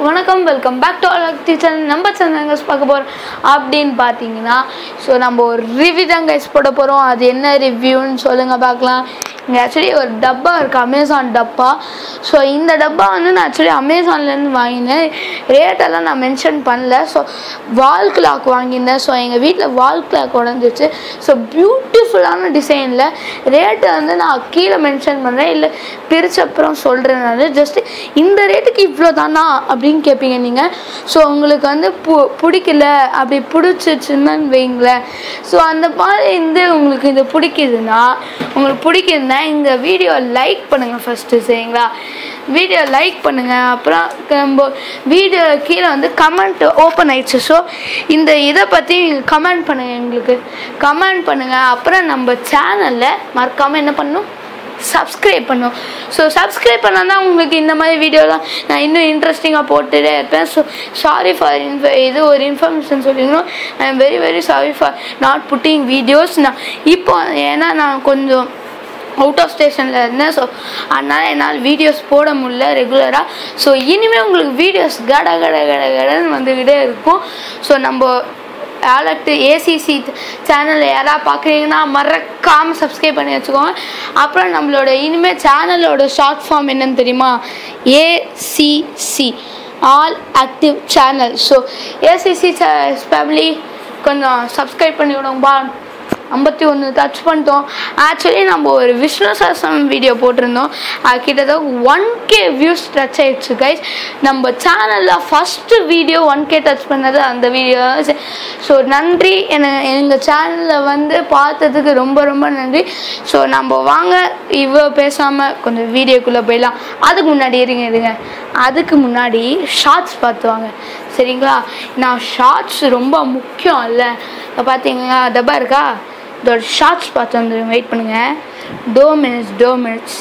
வணக்கம் welcome back to all teacher நம்ம channel guys பார்க்க போகிறோம் அப்படின்னு பார்த்தீங்கன்னா ஸோ நம்ம ஒரு ரிவ்யூ தான் கைஸ் போட போகிறோம் அது என்ன ரிவ்யூன்னு சொல்லுங்கள் பார்க்கலாம் இங்கே ஆக்சுவலி ஒரு டப்பா இருக்குது அமேசான் டப்பா ஸோ இந்த டப்பா வந்து நான் ஆக்சுவலி அமேசான்லேருந்து வாங்கினேன் ரேட்டெல்லாம் நான் மென்ஷன் பண்ணல ஸோ வால் கிளாக் வாங்கியிருந்தேன் ஸோ எங்கள் வீட்டில் வால் கிளாக் உடஞ்சிச்சு ஸோ பியூட்டிஃபுல்லான டிசைனில் ரேட்டை வந்து நான் கீழே மென்ஷன் பண்ணுறேன் இல்லை பிரிச்ச அப்புறம் சொல்கிறேன் நான் ஜஸ்ட்டு இந்த ரேட்டுக்கு இவ்வளோ தானா அப்படின்னு கேட்பீங்க நீங்கள் ஸோ உங்களுக்கு வந்து பு பிடிக்கல அப்படி பிடிச்சிச்சுன்னு வைங்களேன் ஸோ அந்த மாதிரி வந்து உங்களுக்கு இது பிடிக்குதுன்னா உங்களுக்கு பிடிக்குதுன்னா இந்த வீடியோ லைக் பண்ணுங்கள் ஃபஸ்ட்டு சரிங்களா வீடியோ லைக் பண்ணுங்கள் அப்புறம் நம்ம வீடியோ கீழே வந்து கமெண்ட் ஓப்பன் ஆயிடுச்சு ஸோ இந்த இதை பற்றி கமெண்ட் பண்ணுங்கள் எங்களுக்கு கமெண்ட் பண்ணுங்கள் அப்புறம் நம்ம சேனலில் மறக்காமல் என்ன பண்ணணும் சப்ஸ்கிரைப் பண்ணும் ஸோ சப்ஸ்கிரைப் பண்ணால் தான் உங்களுக்கு இந்த மாதிரி வீடியோலாம் நான் இன்னும் இன்ட்ரெஸ்டிங்காக போட்டுகிட்டே இருப்பேன் ஸோ சாரி ஃபார் இன்ஃப இது ஒரு இன்ஃபர்மேஷன் சொல்லிக்கணும் I am very very sorry for not putting videos நான் இப்போ ஏன்னா நான் கொஞ்சம் அவுட் ஆஃப் ஸ்டேஷனில் இருந்தேன் ஸோ அதனால் என்னால் வீடியோஸ் போட முடியல ரெகுலராக ஸோ இனிமேல் உங்களுக்கு வீடியோஸ் கட கட கட கடன்னு வந்துக்கிட்டே இருக்கும் ஸோ நம்ம ஆலக்ட் ஏசிசி சேனலில் யாராவது பார்க்குறீங்கன்னா மறக்காமல் சப்ஸ்கிரைப் பண்ணி வச்சுக்கோங்க அப்புறம் நம்மளோட இனிமேல் சேனலோட ஷார்ட் ஃபார்ம் என்னன்னு தெரியுமா ACC all active channel so ACC family கொஞ்சம் சப்ஸ்கிரைப் பண்ணி விடுங்கப்பா ஐம்பத்தி ஒன்று டச் பண்ணிட்டோம் ஆக்சுவலி நம்ம ஒரு விஷ்ணு சாசனம் வீடியோ போட்டிருந்தோம் அது கிட்டத்தட்ட ஒன் கே வியூஸ் டச் ஆயிடுச்சு கைஸ் நம்ம சேனலில் first video one K touch பண்ணது அந்த வீடியோ ஸோ நன்றி என எங்கள் சேனலில் வந்து பார்த்ததுக்கு ரொம்ப ரொம்ப நன்றி ஸோ நம்ம வாங்க இவ்வளோ பேசாமல் கொஞ்சம் வீடியோக்குள்ளே போயிடலாம் அதுக்கு முன்னாடி இருங்க இருங்க அதுக்கு முன்னாடி ஷார்ட்ஸ் பார்த்து வாங்க சரிங்களா நான் ஷார்ட்ஸ் ரொம்ப முக்கியம் இல்லை இப்போ பார்த்தீங்களா டப்பா இருக்கா இதோட ஷார்ட்ஸ் பார்த்து வந்து வெயிட் பண்ணுங்கள் two minutes two minutes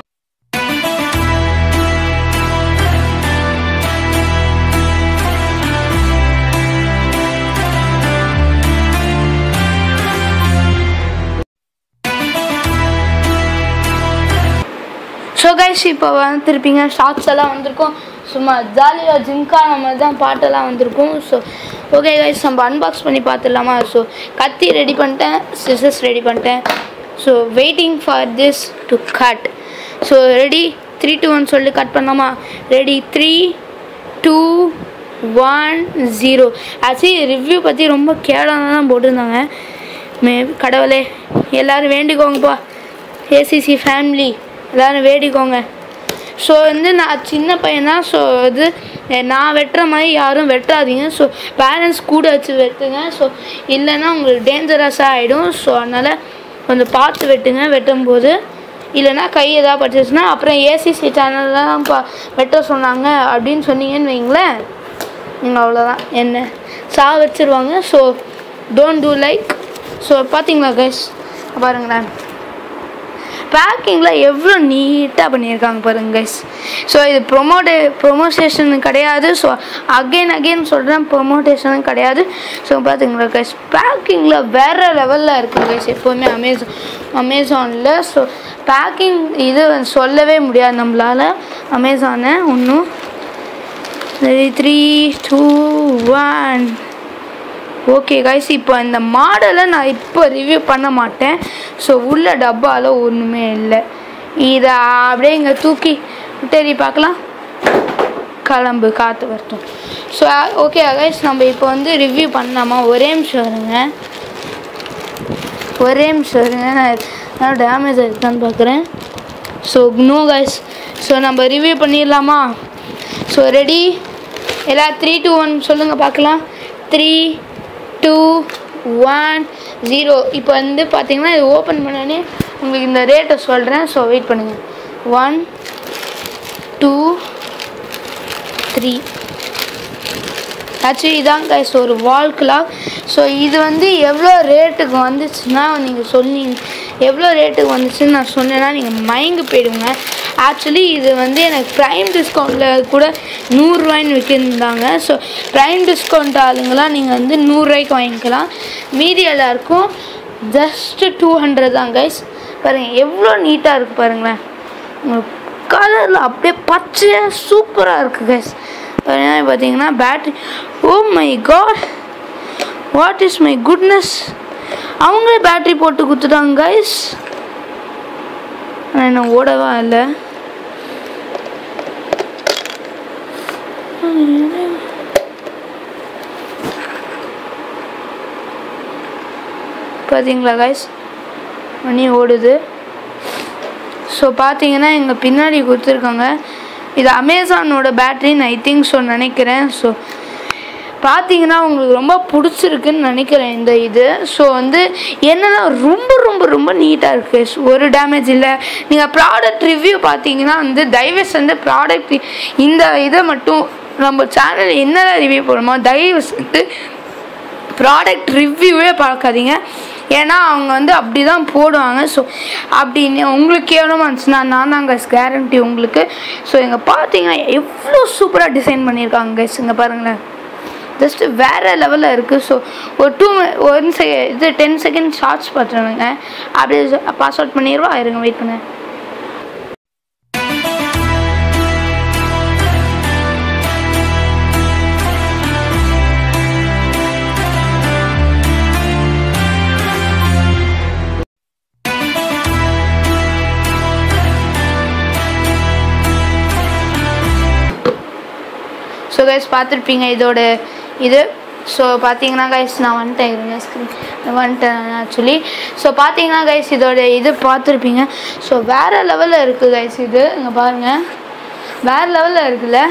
so guys இப்போ வந்துருப்பீங்க ஷார்ட்ஸ் எல்லாம் வந்திருக்கும் சும்மா ஜாலியாக ஜிம்கா நம்ம தான் பாட்டெல்லாம் வந்திருக்கும் ஸோ ஓகே கைஸ் நம்ம அன்பாக்ஸ் பண்ணி பார்த்துடலாமா ஸோ கத்தி ரெடி பண்ணிட்டேன் சிசஸ் ரெடி பண்ணிட்டேன் so waiting for this to cut so ready three two one சொல்லி கட் பண்ணலாமா ready three two one zero actually review பற்றி ரொம்ப கேவலமாக தான் போட்டிருந்தாங்க மே கடவுளே எல்லோரும் வேண்டிக்கோங்கப்பா ஏசிசி ஃபேமிலி எல்லோரும் வேண்டிக்கோங்க ஸோ வந்து நான் சின்ன பையனா ஸோ இது நான் வெட்டுற மாதிரி யாரும் வெட்டாதீங்க ஸோ பேரண்ட்ஸ் கூட வச்சு வெட்டுங்க ஸோ இல்லைன்னா உங்களுக்கு டேஞ்சரஸாக ஆகிடும் ஸோ அதனால் கொஞ்சம் பார்த்து வெட்டுங்க வெட்டும்போது இல்லைன்னா கை எதாவது பட்டுச்சுன்னா அப்புறம் ஏசிசி சேனல் தான் பா வெட்ட சொன்னாங்க அப்படின்னு சொன்னீங்கன்னு வைங்களேன் நீங்கள் அவ்வளோதான் என்ன சா வச்சுருவாங்க so don't do like so பார்த்தீங்களா கைஸ் பாருங்களேன் பேக்கிங்கில் எவ்வளோ நீட்டாக பண்ணியிருக்காங்க பாருங்க கைஸ் ஸோ இது ப்ரொமோட்டே ப்ரொமோஷேஷன் கிடையாது ஸோ அகெயின் அகெயின் சொல்கிறேன் ப்ரொமோட்டேஷனும் கிடையாது ஸோ பார்த்துங்களா கைஸ் பேக்கிங்கில் வேறு லெவலில் இருக்குது கைஸ் எப்போவுமே அமேசான் அமேசானில் ஸோ பேக்கிங் இது சொல்லவே முடியாது நம்மளால் அமேசானை ஒன்றும் three two one okay guys இப்போ இந்த மாடலை நான் இப்போ ரிவ்யூ பண்ண மாட்டேன் ஸோ உள்ள டப்பாவில் ஒன்றுமே இல்லை இதை அப்படியே இங்கே தூக்கி விட்டேரி பார்க்கலாம் கிளம்பு காற்று வரட்டும் ஸோ ஓகே கைஸ் நம்ம இப்போ வந்து ரிவ்யூ பண்ணலாமா ஒரே நிமிஷம் வருங்க ஒரே நிமிஷம் வருங்க நான் டேமேஜ் ஆகிருக்கான்னு பார்க்குறேன் ஸோ நோ கைஸ் ஸோ நம்ம ரிவ்யூ பண்ணிடலாமா ஸோ ரெடி எல்லா த்ரீ டூ ஒன் சொல்லுங்கள் பார்க்கலாம் த்ரீ டூ ஒன் ஜீரோ இப்போ வந்து பார்த்தீங்கன்னா இது ஓப்பன் பண்ணோடனே உங்களுக்கு இந்த ரேட்டை சொல்கிறேன் ஸோ வெயிட் பண்ணுங்கள் ஒன் டூ த்ரீ ஆக்சுவலி இதான் கைஸ் ஒரு வால் கிளாக் ஸோ இது வந்து எவ்வளோ ரேட்டுக்கு வந்துச்சுன்னா நீங்கள் சொன்னீங்க எவ்வளோ ரேட்டுக்கு வந்துச்சுன்னு நான் சொன்னேன்னா நீங்கள் மயங்கி போயிடுங்க ஆக்சுவலி இது வந்து எனக்கு ப்ரைம் டிஸ்கவுண்ட்டில் கூட நூறுரூவாயின்னு விற்கிருந்தாங்க ஸோ ப்ரைம் டிஸ்கவுண்ட் ஆளுங்களாம் நீங்கள் வந்து நூறுரூவாய்க்கு வாங்கிக்கலாம் மீதி எல்லாருக்கும் ஜஸ்ட்டு டூ ஹண்ட்ரட் தான் கைஸ் பாருங்கள் எவ்வளோ நீட்டாக இருக்குது பாருங்களேன் கலரில் அப்படியே பச்சையாக சூப்பராக இருக்குது கைஸ் பார்த்தீங்கன்னா battery oh my God what is my goodness அவங்களே பேட்ரி போட்டு கொடுத்துட்டாங்க கைஸ் ஆனால் என்ன ஓடவா இல்லை பார்த்தீங்களா கைஸ் மணி ஓடுது ஸோ பார்த்தீங்கன்னா எங்கள் பின்னாடி கொடுத்துருக்காங்க இது அமேசானோட பேட்டரின்னு ஐ திங்க் ஸோ நினைக்கிறேன் ஸோ பார்த்தீங்கன்னா உங்களுக்கு ரொம்ப பிடிச்சிருக்குன்னு நினைக்கிறேன் இந்த இது ஸோ வந்து என்னன்னா ரொம்ப ரொம்ப ரொம்ப நீட்டாக இருக்குது ஒரு டேமேஜ் இல்லை நீங்கள் ப்ராடக்ட் ரிவ்யூ பார்த்தீங்கன்னா வந்து தயவு செஞ்சு ப்ராடக்ட் இந்த இதை மட்டும் நம்ம சேனல் என்னென்ன ரிவ்யூ போடுமோ தயவு செஞ்சு ப்ராடக்ட் ரிவ்யூவே பார்க்காதீங்க ஏன்னா அவங்க வந்து அப்படி தான் போடுவாங்க ஸோ அப்படி உங்களுக்கு கேவலமாக இருந்துச்சுன்னா நான் தான் கைஸ் கேரண்டி உங்களுக்கு ஸோ இங்கே பார்த்தீங்கன்னா எவ்வளோ சூப்பராக டிசைன் பண்ணியிருக்காங்க கைஸ் இங்கே பாருங்களேன் ஜஸ்ட் வேறு லெவலில் இருக்குது ஸோ ஒரு டூ ஒன் செக இது டென் செகண்ட் ஷார்ட்ஸ் பார்த்துருவேங்க அப்படியே பாஸ் அவுட் பண்ணிடுவா இருங்க வெயிட் பண்ண ஸோ கைஸ் பார்த்துருப்பீங்க இதோட இது ஸோ பார்த்தீங்கன்னா கைஸ் நான் வந்துட்டேன் இருங்க ஸ்க்ரீன் வந்துட்டேன் ஆக்சுவலி ஸோ பார்த்தீங்கன்னா கைஸ் இதோட இது பார்த்துருப்பீங்க ஸோ வேறு லெவலில் இருக்குது கைஸ் இது இங்கே பாருங்கள் வேறு லெவலில் இருக்குல்ல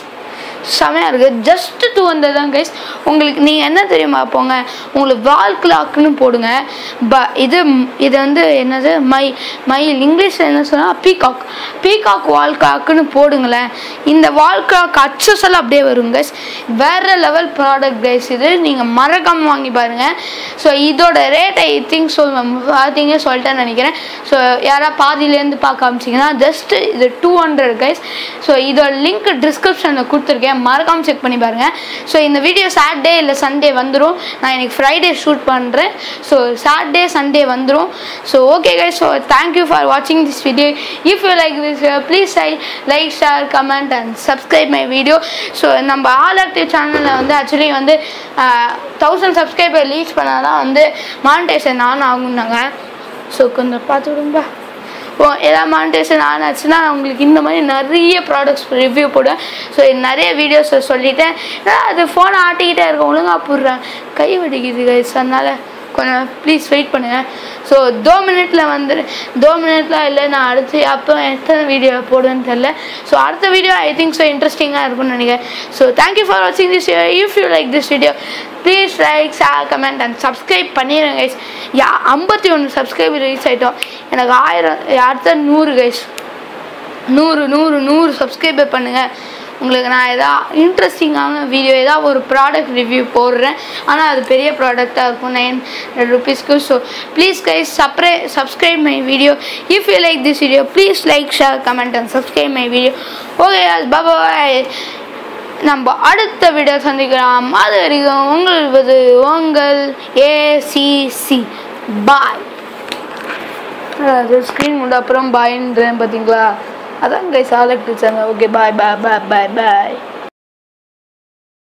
செமையாக இருக்குது ஜஸ்ட்டு டூ ஹண்ட்ரட் தான் கைஸ் உங்களுக்கு நீங்கள் என்ன தெரியுமா போங்க உங்களுக்கு வால் கிளாக்குன்னு போடுங்க ப இது இது வந்து என்னது மை மயில் இங்கிலீஷில் என்ன சொன்னால் பீகாக் பீகாக் வால் கிளாக்குன்னு போடுங்களேன் இந்த வால் கிளாக் அச்சஸ் எல்லாம் அப்படியே வரும் கைஸ் வேறு லெவல் ப்ராடக்ட் கைஸ் இது நீங்கள் மறக்காமல் வாங்கி பாருங்கள் ஸோ இதோட ரேட் ஐ திங்க் சொல் பார்த்தீங்க சொல்லிட்டேன்னு நினைக்கிறேன் ஸோ யாராவது பாதியிலேருந்து பார்க்க ஆரம்பிச்சிங்கன்னா ஜஸ்ட்டு இது டூ ஹண்ட்ரட் கைஸ் ஸோ இதோட லிங்க் டிஸ்கிரிப்ஷனில் கொடுத்துருக்கேன் மறக்காமல் செக் பண்ணி பாருங்கள் ஸோ இந்த வீடியோ சாட்டர்டே இல்லை சண்டே வந்துடும் நான் எனக்கு ஃப்ரைடே ஷூட் பண்ணுறேன் ஸோ சாட்டர்டே சண்டே வந்துடும் so okay guys so thank you for வாட்சிங் this video if you like this please I like share comment and subscribe my video so நம்ம all active சேனலில் வந்து ஆக்சுவலி வந்து தௌசண்ட் சப்ஸ்கிரைபர் ரீச் பண்ணால் தான் வந்து monetisation on ஆகுனாங்க so கொஞ்சம் பார்த்து விடுங்க ஓ ஏதாவது மானிட்டேஷன் ஆனாச்சுன்னா நான் உங்களுக்கு இந்த மாதிரி நிறைய ப்ராடக்ட்ஸ் ரிவ்யூ போடுவேன் ஸோ நிறைய வீடியோஸை சொல்லிட்டேன் ஏன்னா அது ஃபோனை ஆட்டிக்கிட்டே இருக்கும் ஒழுங்காக போடுறேன் கை வெடிக்குது கைஸ் அதனால் கொஞ்சம் ப்ளீஸ் வெயிட் பண்ணுங்கள் ஸோ தோ மினிட்ல வந்து தோ மினிட்ல இல்லை நான் அடுத்து அப்போ எத்தனை வீடியோ போடுவேன்னு தெரில ஸோ அடுத்த வீடியோ ஐ திங்க் ஸோ இன்ட்ரெஸ்டிங்காக இருக்கும்னு நினைக்கிறேன் ஸோ தேங்க்யூ ஃபார் வாட்சிங் this if you like this video please like share comment and subscribe பண்ணிடுங்க கைஸ் யா ஐம்பத்தி ஒன்று சப்ஸ்கிரைபர் ரீச் ஆகிட்டோம் எனக்கு ஆயிரம் அடுத்த நூறு கைஸ் நூறு நூறு நூறு சப்ஸ்கிரைபர் பண்ணுங்கள் உங்களுக்கு நான் எதா இன்ட்ரெஸ்டிங்கான வீடியோ ஏதாவது ஒரு ப்ராடக்ட் ரிவ்யூ போடுறேன் ஆனால் அது பெரிய ப்ராடக்டாக இருக்கும் நைன் ஹண்ட்ரட் ருபீஸ்க்கு ஸோ ப்ளீஸ் கைஸ் சப்ரை subscribe my video if you like this video please like share comment and subscribe my video okay bye bye நம்ம அடுத்த வீடியோ சந்திக்கலாம் அது வரைக்கும் உங்களது உங்கள் ஏசிசி பாய் அது ஸ்க்ரீன் முடிந்த அப்புறம் பாயின்றேன் பார்த்தீங்களா அதான் கைஸ் ஆலக் டீச்சருங்க ஓகே பாய் பாய் பாய் பாய் பாய்